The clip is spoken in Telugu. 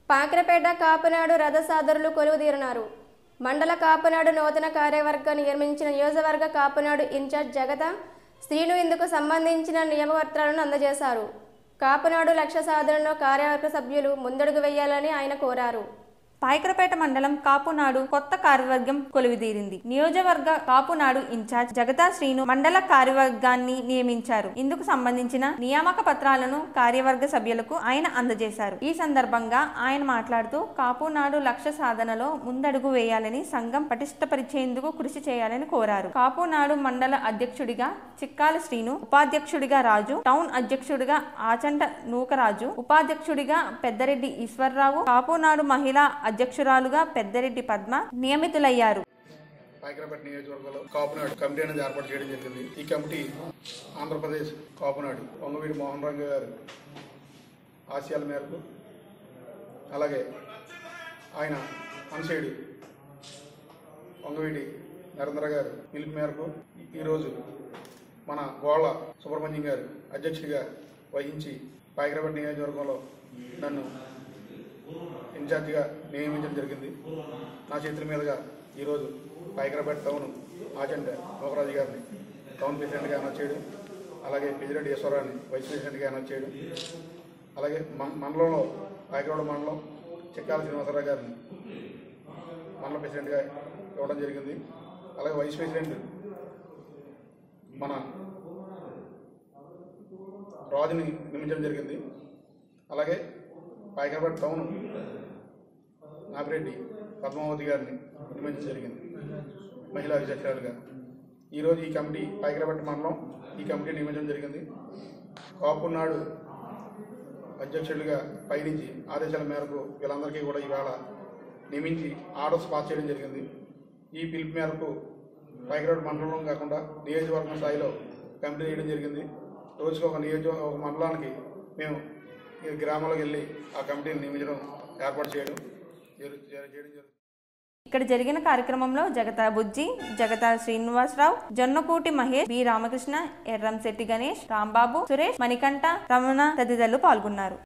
పాకిరపేట కాపునాడు రథసాదరులు కొలువుదీరినారు మండల కాపునాడు నూతన కార్యవర్గం నిర్మించిన నియోజకవర్గ కాపునాడు ఇన్ఛార్జ్ జగత శ్రీను ఇందుకు సంబంధించిన నియమపత్రాలను అందజేశారు కాపునాడు లక్ష్య సాధనలో కార్యవర్గ సభ్యులు ముందడుగు వేయాలని ఆయన కోరారు పాయకరపేట మండలం కాపునాడు కొత్త కార్యవర్గం కొలువుదీరింది నియోజకవర్గ కాపునాడు ఇన్ఛార్జ్ జగతా శ్రీను మండల కార్యవర్గాన్ని నియమించారు ఇందుకు సంబంధించిన నియామక పత్రాలను కార్యవర్గ సభ్యులకు ఆయన అందజేశారు ఈ సందర్భంగా ఆయన మాట్లాడుతూ కాపునాడు లక్ష్య సాధనలో ముందడుగు వేయాలని సంఘం పటిష్టపరిచేందుకు కృషి చేయాలని కోరారు కాపునాడు మండల అధ్యక్షుడిగా చిక్కాల శ్రీను ఉపాధ్యక్షుడిగా రాజు టౌన్ అధ్యక్షుడిగా ఆచంట నూకరాజు ఉపాధ్యక్షుడిగా పెద్దరెడ్డి ఈశ్వర్రావు కాపునాడు మహిళా అధ్యక్షురాలుగా పెద్దరెడ్డి పద్మ నియమితులయ్యారు పాయకరపేట నియోజకవర్గంలో కాపునాడు కమిటీ అనేది ఏర్పాటు చేయడం జరిగింది ఈ కమిటీ ఆంధ్రప్రదేశ్ కాపునాడు వంగవీడి మోహన్ రంగ గారు ఆశయాల మేరకు అలాగే ఆయన అన్సైడ్ వంగవీడి నరేంద్ర గారు పిలుపు మేరకు ఈరోజు మన గోళ్ళ సుబ్రహ్మణ్యం గారు అధ్యక్షుడిగా వహించి పాయకరపేట నియోజకవర్గంలో నన్ను ఇన్ఛార్జిగా నియమించడం జరిగింది నా చేతుల మీదుగా ఈరోజు పాయకరపేట టౌన్ ఆచండ మోహరాజు గారిని టౌన్ ప్రెసిడెంట్గా అనౌన్స్ చేయడం అలాగే పెజిరెడ్డి ఈశ్వరాన్ని వైస్ ప్రెసిడెంట్గా అనౌన్స్ చేయడం అలాగే మన- మండలంలో పాయకరోడ మండలం చిక్కాల శ్రీనివాసరావు గారిని మండల ప్రెసిడెంట్గా ఇవ్వడం జరిగింది అలాగే వైస్ ప్రెసిడెంట్ మన రాజుని నియమించడం జరిగింది అలాగే పాయకరపేట టౌన్ నాపిరెడ్డి పద్మావతి గారిని నియమించడం జరిగింది మహిళా అధ్యక్షురాలుగా ఈరోజు ఈ కమిటీ పాయకరపేట మండలం ఈ కమిటీ నియమించడం జరిగింది కాపునాడు అధ్యక్షులుగా పయనించి ఆదేశాల మేరకు వీళ్ళందరికీ కూడా ఇవాళ నియమించి ఆర్డర్స్ పాస్ చేయడం జరిగింది ఈ పిలుపు మేరకు పైకిరోడ్ మండలం కాకుండా నియోజకవర్గం స్థాయిలో కమిటీ చేయడం జరిగింది రోజుకి ఒక నియోజక ఒక మండలానికి మేము ఈ గ్రామాలకు వెళ్ళి ఆ కమిటీని నియమించడం ఏర్పాటు చేయడం జరు- జరు- చేయడం జరుగుతుంది ఇక్కడ జరిగిన కార్యక్రమంలో జగతా బుజ్జి జగతా శ్రీనివాసరావు జొన్నకూటి మహేష్ బి రామకృష్ణ ఎర్రంశెట్టి గణేష్ రాంబాబు సురేష్ మణికంఠ రమణ తదితరులు పాల్గొన్నారు